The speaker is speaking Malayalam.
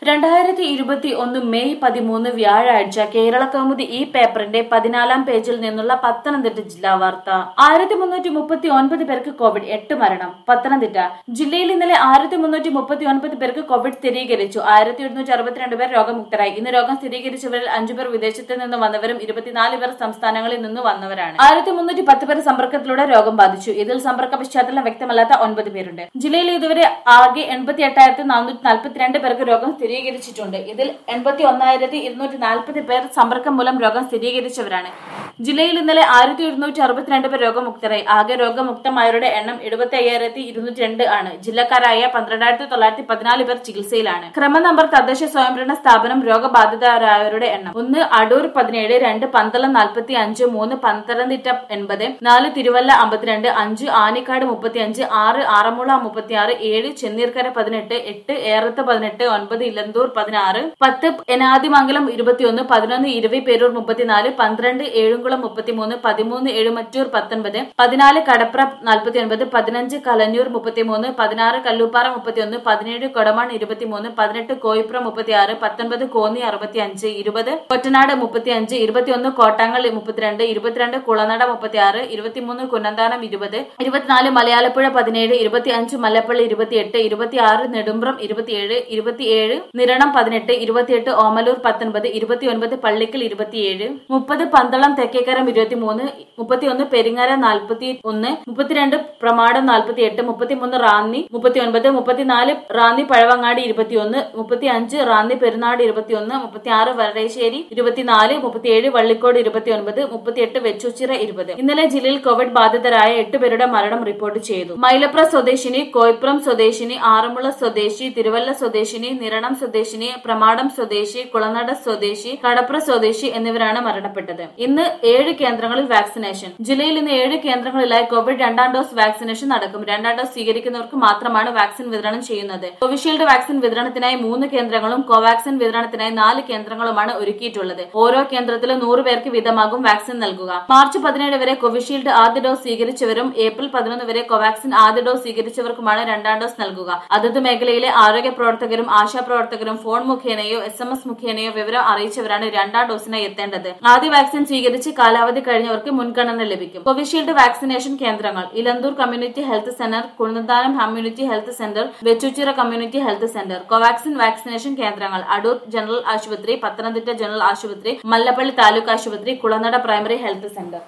രണ്ടായിരത്തി ഇരുപത്തി ഒന്ന് മെയ് പതിമൂന്ന് വ്യാഴാഴ്ച കേരള കൗമുദി ഈ പേപ്പറിന്റെ പതിനാലാം പേജിൽ നിന്നുള്ള പത്തനംതിട്ട ജില്ലാ വാർത്ത ആയിരത്തി മുന്നൂറ്റി മുപ്പത്തി ഒൻപത് പേർക്ക് കോവിഡ് എട്ട് മരണം പത്തനംതിട്ട ജില്ലയിൽ ഇന്നലെ ആയിരത്തി മുന്നൂറ്റി മുപ്പത്തി ഒൻപത് പേർക്ക് കോവിഡ് സ്ഥിരീകരിച്ചു ആയിരത്തി എഴുന്നൂറ്റി അറുപത്തിരണ്ട് പേർ രോഗമുക്തരായി ഇന്ന് രോഗം സ്ഥിരീകരിച്ചവരിൽ അഞ്ചു പേർ വിദേശത്ത് നിന്ന് വന്നവരും ഇരുപത്തിനാല് പേർ സംസ്ഥാനങ്ങളിൽ നിന്ന് വന്നവരാണ് ആയിരത്തി മുന്നൂറ്റി പത്ത് പേർ സമ്പർക്കത്തിലൂടെ രോഗം ബാധിച്ചു ഇതിൽ സമ്പർക്ക പശ്ചാത്തലം വ്യക്തമല്ലാത്ത ഒൻപത് പേരുണ്ട് ജില്ലയിൽ ഇതുവരെ ആകെ എൺപത്തി എട്ടായിരത്തി നാനൂറ്റി നാൽപ്പത്തിരണ്ട് പേർക്ക് രോഗം സ്ഥിരീകരിച്ചിട്ടുണ്ട് ഇതിൽ എൺപത്തി ഒന്നായിരത്തി ഇരുന്നൂറ്റി നാൽപ്പത് പേർ സമ്പർക്കം മൂലം രോഗം സ്ഥിരീകരിച്ചവരാണ് ജില്ലയിൽ ഇന്നലെ ആയിരത്തി ഒരുന്നൂറ്റി അറുപത്തിരണ്ട് പേർ രോഗമുക്തരായി ആകെ രോഗമുക്തമായവരുടെ എണ്ണം എഴുപത്തി അയ്യായിരത്തി ഇരുന്നൂറ്റി രണ്ട് ആണ് ജില്ലക്കാരായ പന്ത്രണ്ടായിരത്തി തൊള്ളായിരത്തി പതിനാല് പേർ ചികിത്സയിലാണ് ക്രമ നമ്പർ തദ്ദേശ സ്വയംഭരണ സ്ഥാപനം രോഗബാധിതരായവരുടെ എണ്ണം ഒന്ന് അടൂർ പതിനേഴ് രണ്ട് പന്തളം നാൽപ്പത്തി അഞ്ച് മൂന്ന് പത്തനംതിട്ട എൺപത് നാല് തിരുവല്ല അമ്പത്തിരണ്ട് അഞ്ച് ആനിക്കാട് മുപ്പത്തി അഞ്ച് ആറ് ആറന്മുള മുപ്പത്തി ആറ് ഏഴ് ചെന്നീർക്കര പതിനെട്ട് എട്ട് ഏറത്ത് പതിനെട്ട് ഒൻപത് ഇലന്തൂർ പതിനാറ് പത്ത് എനാദിമംഗലം ഇരുപത്തിയൊന്ന് പതിനൊന്ന് ഇരവി പേരൂർ മുപ്പത്തിനാല് പന്ത്രണ്ട് ഏഴുംകുളം മുപ്പത്തിമൂന്ന് പതിമൂന്ന് എഴുമറ്റൂർ പത്തൊൻപത് പതിനാല് കടപ്ര നാൽപ്പത്തി ഒൻപത് പതിനഞ്ച് കലഞ്ഞൂർ മുപ്പത്തിമൂന്ന് പതിനാറ് കല്ലൂപ്പാറ മുപ്പത്തിയൊന്ന് പതിനേഴ് കൊടമാൺ ഇരുപത്തിമൂന്ന് പതിനെട്ട് കോയിപ്ര മുപ്പത്തിയാറ് പത്തൊൻപത് കോന്നി അറുപത്തി അഞ്ച് ഇരുപത് കൊറ്റനാട് മുപ്പത്തിയഞ്ച് ഇരുപത്തിയൊന്ന് കോട്ടാങ്ങൽ മുപ്പത്തിരണ്ട് ഇരുപത്തിരണ്ട് കുളനട മുപ്പത്തിയാറ് ഇരുപത്തിമൂന്ന് കുന്നന്താനം ഇരുപത് ഇരുപത്തിനാല് മലയാളപ്പുഴ പതിനേഴ് ഇരുപത്തി അഞ്ച് മല്ലപ്പള്ളി ഇരുപത്തിയെട്ട് ഇരുപത്തിയാറ് നെടുമ്പ്രം ഇരുപത്തിയേഴ് ഇരുപത്തിയേഴ് നിരണം പതിനെട്ട് ഇരുപത്തിയെട്ട് ഓമലൂർ പത്തൊൻപത് ഇരുപത്തിയൊൻപത് പള്ളിക്കൽ ഇരുപത്തിയേഴ് മുപ്പത് പന്തളം തെക്കേക്കരം ഇരുപത്തിമൂന്ന് മുപ്പത്തിയൊന്ന് പെരിങ്ങര നാൽപ്പത്തി ഒന്ന് മുപ്പത്തിരണ്ട് പ്രമാടം നാൽപ്പത്തി എട്ട് മുപ്പത്തിമൂന്ന് റാന്നി മുപ്പത്തിയൊൻപത് മുപ്പത്തിനാല് റാന്നി പഴവങ്ങാടി ഇരുപത്തിയൊന്ന് മുപ്പത്തി അഞ്ച് റാന്നി പെരുന്നാട് ഇരുപത്തിയൊന്ന് മുപ്പത്തിയാറ് വരടേശ്ശേരി ഇരുപത്തിനാല് മുപ്പത്തിയേഴ് വള്ളിക്കോട് ഇരുപത്തിയൊൻപത് മുപ്പത്തിയെട്ട് വെച്ചുച്ചിറ ഇരുപത് ഇന്നലെ ജില്ലയിൽ കോവിഡ് ബാധിതരായ എട്ട് പേരുടെ മരണം റിപ്പോർട്ട് ചെയ്തു മൈലപ്ര സ്വദേശിനി കോയിപ്പുറം സ്വദേശിനി ആറന്മുള സ്വദേശി തിരുവല്ല സ്വദേശിനി നിരണം സ്വദേശിനി പ്രമാടം സ്വദേശി കുളനട സ്വദേശി കടപ്ര സ്വദേശി എന്നിവരാണ് മരണപ്പെട്ടത് ഇന്ന് ഏഴ് കേന്ദ്രങ്ങളിൽ വാക്സിനേഷൻ ജില്ലയിൽ ഇന്ന് ഏഴ് കേന്ദ്രങ്ങളിലായി കോവിഡ് രണ്ടാം ഡോസ് വാക്സിനേഷൻ നടക്കും രണ്ടാം ഡോസ് സ്വീകരിക്കുന്നവർക്ക് മാത്രമാണ് വാക്സിൻ വിതരണം ചെയ്യുന്നത് കോവിഷീൽഡ് വാക്സിൻ വിതരണത്തിനായി മൂന്ന് കേന്ദ്രങ്ങളും കോവാക്സിൻ വിതരണത്തിനായി നാല് കേന്ദ്രങ്ങളുമാണ് ഒരുക്കിയിട്ടുള്ളത് ഓരോ കേന്ദ്രത്തിലും നൂറ് പേർക്ക് വീതമാകും വാക്സിൻ നൽകുക മാർച്ച് പതിനേഴ് വരെ കോവിഷീൽഡ് ആദ്യ ഡോസ് സ്വീകരിച്ചവരും ഏപ്രിൽ പതിനൊന്ന് വരെ കോവാക്സിൻ ആദ്യ ഡോസ് സ്വീകരിച്ചവർക്കുമാണ് രണ്ടാം ഡോസ് നൽകുക അതത് മേഖലയിലെ ആരോഗ്യ പ്രവർത്തകരും ആശാപ്രവർത്തകരും ഫോൺ മുഖേനയോ എസ് എം എസ് മുഖേനയോ വിവരം അറിയിച്ചവരാണ് രണ്ടാം ഡോസിനായി എത്തേണ്ടത് ആദ്യ വാക്സിൻ സ്വീകരിച്ച് കാലാവധി കഴിഞ്ഞവർക്ക് മുൻഗണന ലഭിക്കും കോവിഷീൽഡ് വാക്സിനേഷൻ കേന്ദ്രങ്ങൾ Elanthoor community health centre Kunnanthanam community health centre Vechoochira community health centre Covaxin vaccination കേന്ദ്രങ്ങൾ അടൂർ ജനറൽ ആശുപത്രി പത്തനംതിട്ട ജനറൽ ആശുപത്രി മല്ലപ്പള്ളി താലൂക്ക് ആശുപത്രി കുളനട പ്രൈമറി ഹെൽത്ത് സെന്റർ